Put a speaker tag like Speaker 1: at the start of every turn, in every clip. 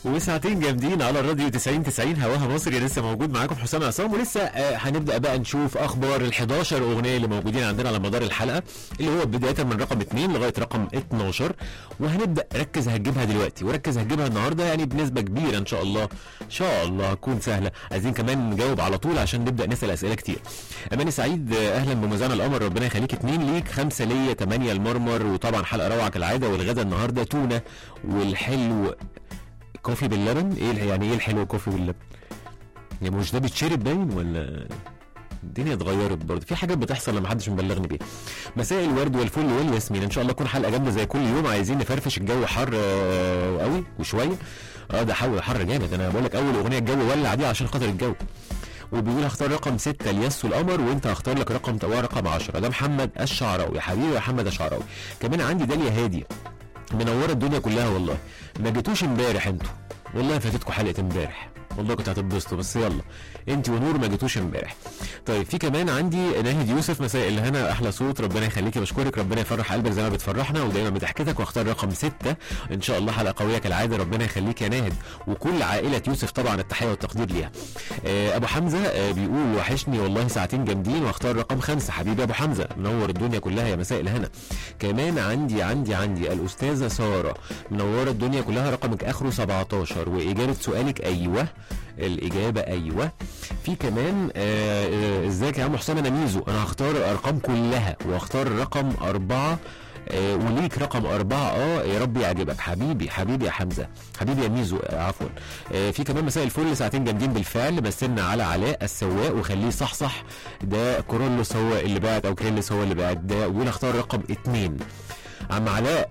Speaker 1: وساعتين جامدين على الراديو 90 90 هواها مصري لسه موجود معاكم حسام عصام ولسه آه هنبدا بقى نشوف اخبار ال 11 اغنيه اللي موجودين عندنا على مدار الحلقه اللي هو بدايه من رقم 2 لغايه رقم 12 وهنبدا ركز هتجيبها دلوقتي وركز هتجيبها النهارده يعني بنسبه كبيره ان شاء الله ان شاء الله هتكون سهله عايزين كمان نجاوب على طول عشان نبدا نسال اسئله كتير اماني سعيد آه، اهلا بمذيعنا القمر ربنا يخليك اتنين ليك خمسه ليا ثمانيه المرمر وطبعا حلقه روعه كالعاده والغدا النهارده تونه والحلو كوفي باللبن ايه الح- يعني ايه الحلو كوفي باللبن يعني مش ده بيتشرب باين ولا الدنيا اتغيرت برضه في حاجات بتحصل لما حدش مبلغني بيها مساء الورد والفل والياسمين ان شاء الله تكون حلقه جامده زي كل يوم عايزين نفرفش الجو حر آه، قوي وشويه اه ده حر حر جامد انا بقول لك اول اغنيه الجو ولع دي عشان خاطر الجو وبيقول هختار رقم ستة الياس والقمر وانت هختار لك رقم تقوى رقم 10 ده محمد الشعراوي حبيبي يا محمد الشعراوي كمان عندي داليا هادي منوره الدنيا كلها والله ما جيتوش امبارح انتوا والله فاتتكم حلقه امبارح والله كنت هتتبسطوا بس يلا انت ونور ما جيتوش امبارح طيب في كمان عندي ناهد يوسف مساء الهنا احلى صوت ربنا يخليكي بشكرك ربنا يفرح قلبك زي ما بتفرحنا ودايما بضحكتك واختار رقم ستة ان شاء الله حلقه قويه كالعاده ربنا يخليك يا ناهد وكل عائله يوسف طبعا التحيه والتقدير ليها آه، ابو حمزه آه، بيقول وحشني والله ساعتين جامدين واختار رقم خمسة حبيبي ابو حمزه منور الدنيا كلها يا مساء الهنا كمان عندي عندي عندي الاستاذه ساره منوره الدنيا كلها رقمك اخره 17 واجابه سؤالك ايوه الاجابه ايوه في كمان آه، آه، ازيك يا عم حسام انا ميزو انا هختار الارقام كلها واختار رقم اربعه آه، وليك رقم أربعة اه يا رب يعجبك حبيبي حبيبي يا حمزة حبيبي يا ميزو آه، عفوا آه، في كمان مساء الفل ساعتين جامدين بالفعل مثلنا على علاء السواق وخليه صح صح ده كورولوس هو اللي بعت او كريلس هو اللي بعت ده ويقول اختار رقم اتنين عم علاء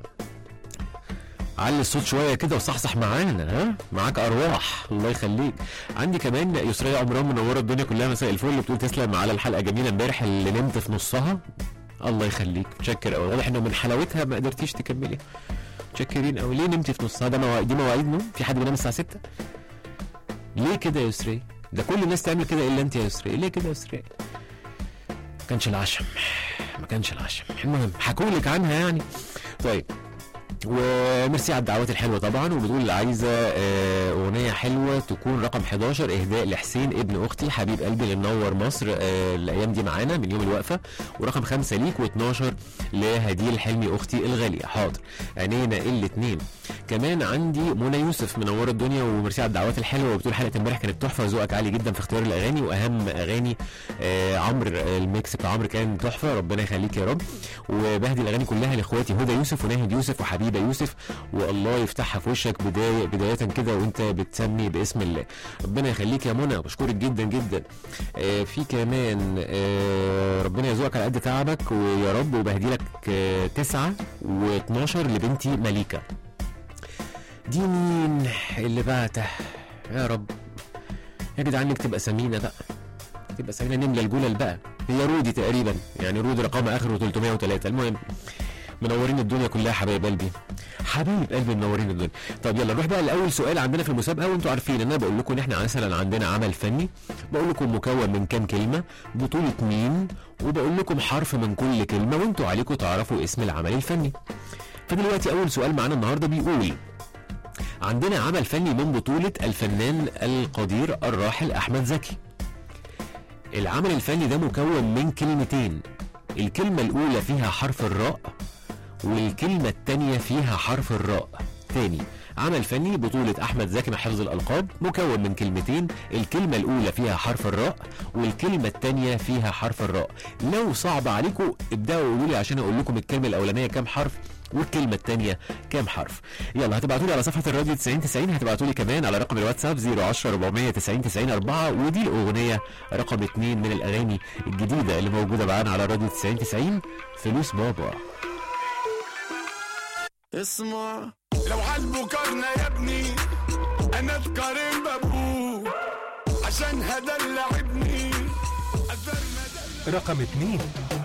Speaker 1: علي الصوت شويه كده وصحصح معانا ها معاك ارواح الله يخليك عندي كمان يسرية عمران منوره الدنيا كلها مساء الفل بتقول تسلم على الحلقه جميله امبارح اللي نمت في نصها الله يخليك متشكر قوي واضح انه من حلاوتها ما قدرتيش تكملي متشكرين قوي ليه نمتي في نصها ده مواعيد دي مواعيد نوم في حد بينام الساعه 6 ليه كده يا يسري ده كل الناس تعمل كده الا انت يا يسري ليه كده يا يسري ما كانش العشم ما كانش العشم المهم حكولك عنها يعني طيب وميرسي على الدعوات الحلوه طبعا وبتقول عايزه آه، اغنيه حلوه تكون رقم 11 اهداء لحسين ابن اختي حبيب قلبي اللي منور مصر آه، الايام دي معانا من يوم الوقفه ورقم خمسه ليك و12 لهديل حلمي اختي الغاليه حاضر عينينا الاثنين كمان عندي منى يوسف منوره الدنيا وميرسي على الدعوات الحلوه وبتقول حلقه امبارح كانت تحفه ذوقك عالي جدا في اختيار الاغاني واهم اغاني آه، عمرو آه، الميكس بتاع عمرو كان تحفه ربنا يخليك يا رب وبهدي الاغاني كلها لاخواتي هدى يوسف وناهد يوسف وحبيبه يوسف والله يفتحها في وشك بدايه بدايه كده وانت بتسمي باسم الله ربنا يخليك يا منى بشكرك جدا جدا آه في كمان آه ربنا يرزقك على قد تعبك ويا رب وبهدي لك آه تسعة و12 لبنتي مليكه دي مين اللي بعته يا رب يا جدعان نكتب اسامينا بقى تبقى سمينا نملى الجولة بقى هي رودي تقريبا يعني رودي رقمها اخره 303 المهم منورين الدنيا كلها حبايب قلبي حبايب قلبي منورين الدنيا طب يلا نروح بقى لاول سؤال عندنا في المسابقه وانتوا عارفين ان انا بقول لكم ان احنا مثلا عندنا عمل فني بقول لكم مكون من كام كلمه بطوله مين وبقول لكم حرف من كل كلمه وانتوا عليكم تعرفوا اسم العمل الفني فدلوقتي اول سؤال معانا النهارده بيقول عندنا عمل فني من بطولة الفنان القدير الراحل أحمد زكي العمل الفني ده مكون من كلمتين الكلمة الأولى فيها حرف الراء والكلمة التانية فيها حرف الراء تاني عمل فني بطولة أحمد زكي مع حفظ الألقاب مكون من كلمتين الكلمة الأولى فيها حرف الراء والكلمة التانية فيها حرف الراء لو صعب عليكم ابدأوا قولوا لي عشان أقول لكم الكلمة الأولانية كام حرف والكلمة التانية كام حرف يلا هتبعتوا لي على صفحة الراديو 90 90 هتبعتوا لي كمان على رقم الواتساب 010 490 90 4 ودي الأغنية رقم 2 من الأغاني الجديدة اللي موجودة معانا على الراديو 90 90 فلوس بابا
Speaker 2: اسمع لو عالبكرنا يا ابني انا اتقارن بابوه عشان هدلع ابني قدرنا دلع
Speaker 3: رقم اتنين